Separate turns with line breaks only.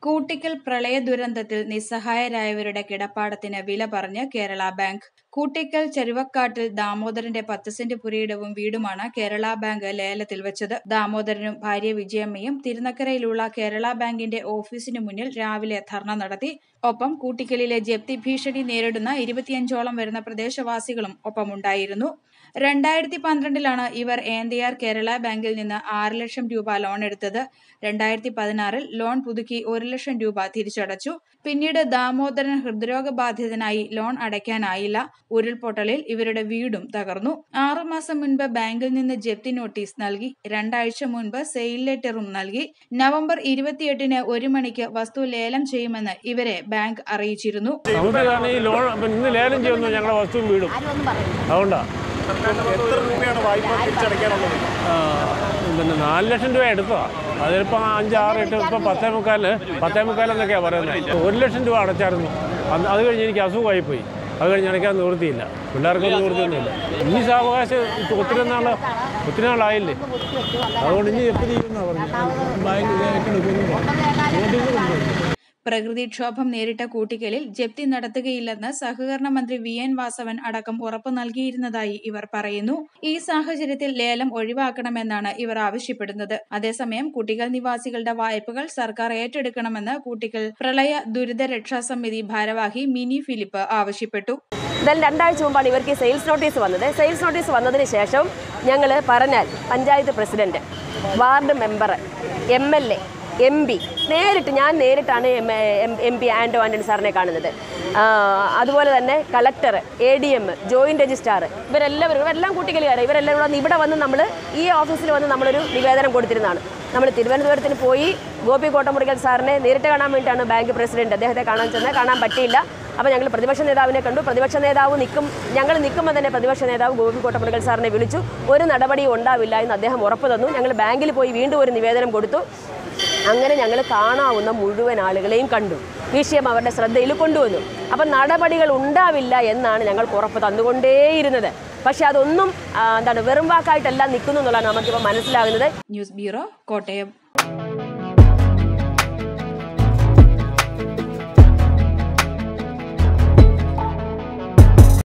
കൂട്ടിക്കൽ പ്രളയ ദുരന്തത്തിൽ നിസ്സഹായരായവരുടെ കിടപ്പാടത്തിന് വില പറഞ്ഞ് കേരള ബാങ്ക് കൂട്ടിക്കൽ ചരുവക്കാട്ടിൽ ദാമോദരന്റെ പത്ത് സെന്റ് പുരയിടവും വീടുമാണ് കേരള ബാങ്ക് ലേലത്തിൽ വെച്ചത് ദാമോദരനും ഭാര്യ വിജയമ്മയും തിരുനക്കരയിലുള്ള കേരള ബാങ്കിന്റെ ഓഫീസിനു മുന്നിൽ രാവിലെ ധർണ നടത്തി ഒപ്പം കൂട്ടിക്കലിലെ ജപ്തി ഭീഷണി നേരിടുന്ന ഇരുപത്തിയഞ്ചോളം വരുന്ന പ്രദേശവാസികളും ഒപ്പമുണ്ടായിരുന്നു രണ്ടായിരത്തി പന്ത്രണ്ടിലാണ് ഇവർ ഏന്തയാർ കേരള ബാങ്കിൽ നിന്ന് ആറ് ലക്ഷം രൂപ ലോൺ എടുത്തത് രണ്ടായിരത്തി പതിനാറിൽ ലോൺ പുതുക്കി ഒരു ലക്ഷം രൂപ തിരിച്ചടച്ചു പിന്നീട് ദാമോദരൻ ഹൃദ്രോഗബാധിതനായി ലോൺ അടയ്ക്കാനായില്ല ഉരുൾപൊട്ടലിൽ ഇവരുടെ വീടും തകർന്നു ആറുമാസം മുൻപ് ബാങ്കിൽ നിന്ന് ജപ്തി നോട്ടീസ് നൽകി രണ്ടാഴ്ച മുൻപ് സെയിൽ ലെറ്ററും നൽകി നവംബർ ഇരുപത്തിയെട്ടിന് ഒരു മണിക്ക് വസ്തു ലേലം ചെയ്യുമെന്ന് ഇവരെ ബാങ്ക് അറിയിച്ചിരുന്നു
നമുക്ക് കാരണം ഈ ലോൺ ഇപ്പം ഇന്ന് ലേലം ചെയ്യുന്നു ഞങ്ങളുടെ വസ്തുവും വീടും അതുകൊണ്ടാ
എത്ര രൂപയാണ് വായ്പ തിരിച്ചടയ്ക്കാനുള്ളത്
ആ, പിന്നെ നാല് ലക്ഷം രൂപ എടുത്തതാ അതിലിപ്പോൾ അഞ്ച് ആറ് എട്ട് ഇപ്പം പത്തേ മുക്കാലിന് പത്തേ മുക്കാലെന്നൊക്കെയാണ് പറയുന്നത് ഒരു ലക്ഷം രൂപ അടച്ചായിരുന്നു അന്ന് അത് കഴിഞ്ഞ് എനിക്ക് അസുഖമായി പോയി അത് കഴിഞ്ഞ് അടയ്ക്കാൻ നിവൃത്തിയില്ല പിള്ളേർക്കൊന്നും നിവൃത്തിയൊന്നുമില്ല ഇനി സാവകാശം ഇപ്പം ഒത്തിരി നാൾ ഒത്തിരി നാളായില്ലേ അതുകൊണ്ട് ഇനി എപ്പോൾ ചെയ്യുമെന്നാണ് പറഞ്ഞു ബാങ്ക് ഏറ്റെടുക്കുമെന്ന് പറഞ്ഞു നോട്ടീസ് കൊണ്ടുവന്നു
പ്രകൃതിക്ഷോഭം നേരിട്ട കൂട്ടിക്കലിൽ ജപ്തി നടത്തുകയില്ലെന്ന് സഹകരണ മന്ത്രി വി എൻ വാസവൻ അടക്കം ഉറപ്പു നൽകിയിരുന്നതായി ഇവർ പറയുന്നു ഈ സാഹചര്യത്തിൽ ലേലം ഒഴിവാക്കണമെന്നാണ് ഇവർ ആവശ്യപ്പെടുന്നത് അതേസമയം കുട്ടികൾ നിവാസികളുടെ വായ്പകൾ സർക്കാർ ഏറ്റെടുക്കണമെന്ന് കൂട്ടിക്കൽ പ്രളയ ദുരിത രക്ഷാ സമിതി ഭാരവാഹി മിനി ഫിലിപ്പ് ആവശ്യപ്പെട്ടു
എന്തായാലും രണ്ടാഴ്ച മുമ്പാണ് ഇവർക്ക് ഈ സെയിൽസ് നോട്ടീസ് വന്നത് സെയിൽസ് നോട്ടീസ് വന്നതിന് ശേഷം ഞങ്ങൾ പറഞ്ഞാൽ panchayat president ward member M L A M P നേരിട്ട് ഞാൻ നേരിട്ടാണ് എം പി ആൻഡോ ആൻ്റണി സാറിനെ കാണുന്നത് ആ, അതുപോലെ തന്നെ collector A D M joint registrar ഇവരെല്ലാവരും ഇവരെല്ലാം കൂട്ടിക്കലുകാരാണ് ഇവരെല്ലാം കൂടെ വന്ന് ഇവിടെ വന്ന് നമ്മൾ ഈ ഓഫീസിൽ വന്ന് നമ്മളൊരു നിവേദനം കൊടുത്തിരുന്നതാണ് നമ്മൾ തിരുവനന്തപുരത്തിന് പോയി ഗോപി കോട്ടമുറിക്കൽ സാറിനെ നേരിട്ട് കാണാൻ വേണ്ടിയിട്ടാണ് ബാങ്ക് പ്രസിഡന്റ് അദ്ദേഹത്തെ കാണാൻ ചെന്നത് കാണാൻ പറ്റിയില്ല അപ്പോൾ ഞങ്ങൾ പ്രതിപക്ഷ നേതാവിനെ കണ്ടു പ്രതിപക്ഷ നേതാവ് നിൽക്കും ഞങ്ങൾ നിൽക്കുമ്പോൾ തന്നെ പ്രതിപക്ഷ നേതാവ് ഗോപി കോട്ടമുറിക്കൽ സാറിനെ വിളിച്ചു ഒരു നടപടിയും ഉണ്ടാവില്ല എന്ന് അദ്ദേഹം ഉറപ്പ് തന്നു ഞങ്ങൾ ബാങ്കിൽ പോയി വീണ്ടും ഒരു നിവേദനം കൊടുത്തു അങ്ങനെ ഞങ്ങൾ കാണാവുന്ന മുഴുവൻ ആളുകളെയും കണ്ടു വിഷയം അവരുടെ ശ്രദ്ധയിൽ കൊണ്ടുവന്നു അപ്പം നടപടികൾ ഉണ്ടാവില്ല എന്നാണ് ഞങ്ങൾക്ക് ഉറപ്പ് തന്നുകൊണ്ടേയിരുന്നത് പക്ഷെ അതൊന്നും ആ, എന്താണ് വെറും വാക്കായിട്ടല്ല നിൽക്കുന്നു എന്നുള്ളതാണ് നമുക്കിപ്പോൾ മനസ്സിലാകുന്നത്
ന്യൂസ് ബ്യൂറോ കോട്ടയം